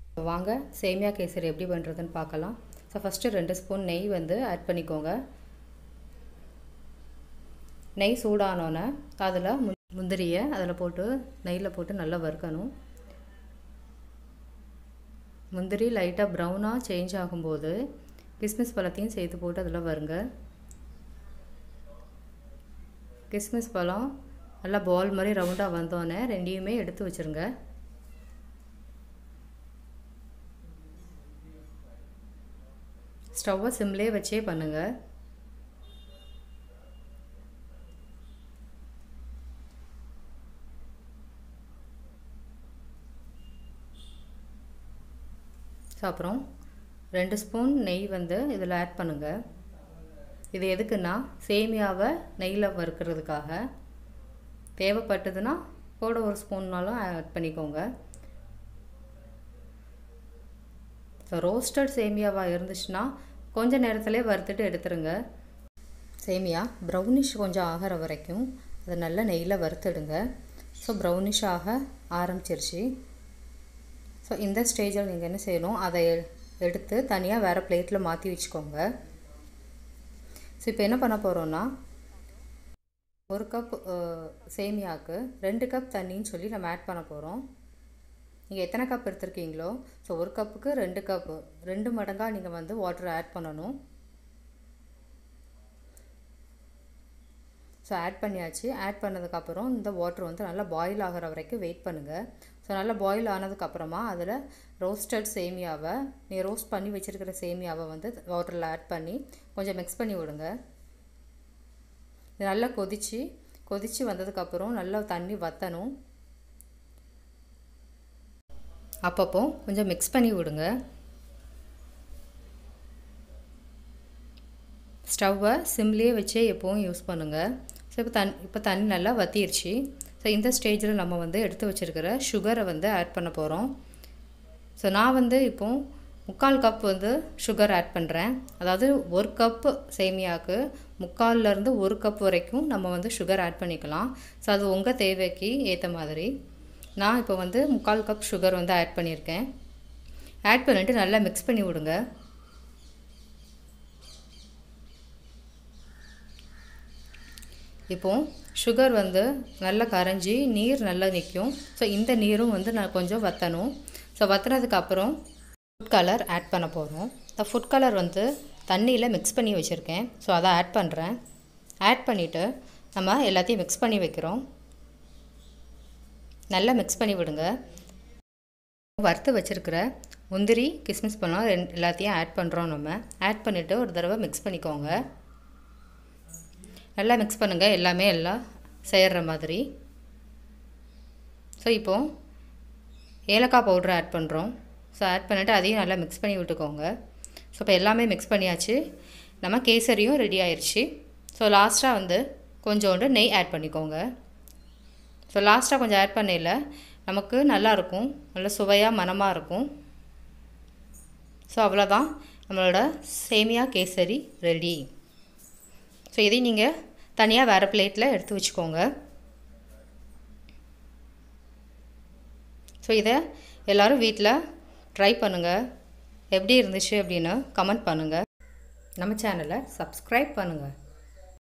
வாங்க சேமியா கேசரி எப்படி பண்ணுறதுன்னு பார்க்கலாம் ஸோ ஃபஸ்ட்டு ரெண்டு ஸ்பூன் நெய் வந்து ஆட் பண்ணிக்கோங்க நெய் சூடானோன்னே அதில் மு முந்திரியை அதில் போட்டு நெய்யில் போட்டு நல்லா வறுக்கணும் முந்திரி லைட்டாக ப்ரௌனாக சேஞ்ச் ஆகும்போது கிஸ்மிஸ் பழத்தையும் சேர்த்து போட்டு அதில் வருங்க கிஸ்மிஸ் பழம் நல்லா பால் மாதிரி ரவுண்டாக வந்தோடனே ரெண்டையுமே எடுத்து வச்சுருங்க ஸ்டவ்வை சிம்லேயே வச்சே பண்ணுங்கள் ஸோ அப்புறம் ரெண்டு ஸ்பூன் நெய் வந்து இதில் ஆட் பண்ணுங்கள் இது எதுக்குன்னா சேமியாவை நெய்யில் வறுக்கிறதுக்காக தேவைப்பட்டதுன்னா கூட ஒரு ஸ்பூன்னாலும் ஆட் பண்ணிக்கோங்க ஸோ ரோஸ்டட் சேமியாவாக இருந்துச்சுன்னா கொஞ்சம் நேரத்திலே வறுத்துட்டு எடுத்துருங்க சேமியா ப்ரௌனிஷ் கொஞ்சம் ஆகிற வரைக்கும் அதை நல்லா நெய்யில் வறுத்துடுங்க ஸோ ப்ரௌனிஷ் ஆக ஆரம்பிச்சிருச்சு ஸோ இந்த ஸ்டேஜில் நீங்கள் என்ன செய்யணும் அதை எடுத்து தனியாக வேறு பிளேட்டில் மாற்றி வச்சுக்கோங்க ஸோ இப்போ என்ன பண்ண போகிறோன்னா ஒரு கப் சேமியாவுக்கு ரெண்டு கப் தண்ணின்னு சொல்லி நம்ம ஆட் பண்ண போகிறோம் நீங்கள் எத்தனை கப் எடுத்துருக்கீங்களோ ஸோ ஒரு கப்புக்கு ரெண்டு கப்பு ரெண்டு மடங்காக நீங்கள் வந்து வாட்டர் ஆட் பண்ணணும் ஸோ ஆட் பண்ணியாச்சு ஆட் பண்ணதுக்கப்புறம் இந்த வாட்டர் வந்து நல்லா பாயில் ஆகிற வரைக்கும் வெயிட் பண்ணுங்கள் ஸோ நல்லா பாயில் ஆனதுக்கப்புறமா அதில் ரோஸ்டட் சேமியாவை நீ ரோஸ்ட் பண்ணி வச்சுருக்கிற சேமியாவை வந்து வாட்டரில் ஆட் பண்ணி கொஞ்சம் மிக்ஸ் பண்ணி விடுங்க இது நல்லா கொதித்து கொதித்து வந்ததுக்கப்புறம் நல்லா தண்ணி வற்றணும் அப்பப்போ கொஞ்சம் மிக்ஸ் பண்ணி விடுங்க ஸ்டவ்வை சிம்லேயே வச்சே எப்போவும் யூஸ் பண்ணுங்கள் ஸோ இப்போ தண் இப்போ தண்ணி நல்லா வற்றிருச்சு ஸோ இந்த ஸ்டேஜில் நம்ம வந்து எடுத்து வச்சுருக்கிற சுகரை வந்து ஆட் பண்ண போகிறோம் ஸோ நான் வந்து இப்போ முக்கால் கப் வந்து சுகர் ஆட் பண்ணுறேன் அதாவது ஒரு கப் சேமியாவுக்கு முக்கால்லேருந்து ஒரு கப் வரைக்கும் நம்ம வந்து சுகர் ஆட் பண்ணிக்கலாம் ஸோ அது உங்கள் தேவைக்கு ஏற்ற மாதிரி நான் இப்போ வந்து முக்கால் கப் சுகர் வந்து ஆட் பண்ணியிருக்கேன் ஆட் பண்ணிவிட்டு நல்லா மிக்ஸ் பண்ணி விடுங்க இப்போது சுகர் வந்து நல்லா கரைஞ்சி நீர் நல்லா நிற்கும் ஸோ இந்த நீரும் வந்து நான் கொஞ்சம் வற்றணும் ஸோ வற்றினதுக்கப்புறம் ஃபுட் கலர் ஆட் பண்ண போகிறோம் இந்த ஃபுட் கலர் வந்து தண்ணியில் மிக்ஸ் பண்ணி வச்சுருக்கேன் ஸோ அதை ஆட் பண்ணுறேன் ஆட் பண்ணிவிட்டு நம்ம எல்லாத்தையும் மிக்ஸ் பண்ணி வைக்கிறோம் நல்லா மிக்ஸ் பண்ணி விடுங்க வறுத்து வச்சுருக்கிற முந்திரி கிஸ்மிஸ் பழம் ரெண்டு எல்லாத்தையும் ஆட் பண்ணுறோம் நம்ம ஆட் பண்ணிவிட்டு ஒரு தடவை மிக்ஸ் பண்ணிக்கோங்க நல்லா மிக்ஸ் பண்ணுங்கள் எல்லாமே எல்லாம் செய்கிற மாதிரி ஸோ இப்போது ஏலக்காய் பவுட்ரு ஆட் பண்ணுறோம் ஸோ ஆட் பண்ணிவிட்டு அதையும் நல்லா மிக்ஸ் பண்ணி விட்டுக்கோங்க ஸோ இப்போ எல்லாமே மிக்ஸ் பண்ணியாச்சு நம்ம கேசரியும் ரெடி ஆயிடுச்சு ஸோ லாஸ்ட்டாக வந்து கொஞ்சோண்டு நெய் ஆட் பண்ணிக்கோங்க ஸோ லாஸ்ட்டாக கொஞ்சம் ஆட் பண்ணையில் நமக்கு நல்லாயிருக்கும் நல்ல சுவையாக மனமாக இருக்கும் ஸோ அவ்வளோதான் நம்மளோட சேமியா கேசரி ரெடி ஸோ இதையும் நீங்கள் தனியாக வேறு பிளேட்டில் எடுத்து வச்சுக்கோங்க ஸோ இதை எல்லோரும் வீட்டில் ட்ரை பண்ணுங்கள் எப்படி இருந்துச்சு அப்படின்னு கமெண்ட் பண்ணுங்கள் நம்ம சேனலை சப்ஸ்கிரைப் பண்ணுங்கள்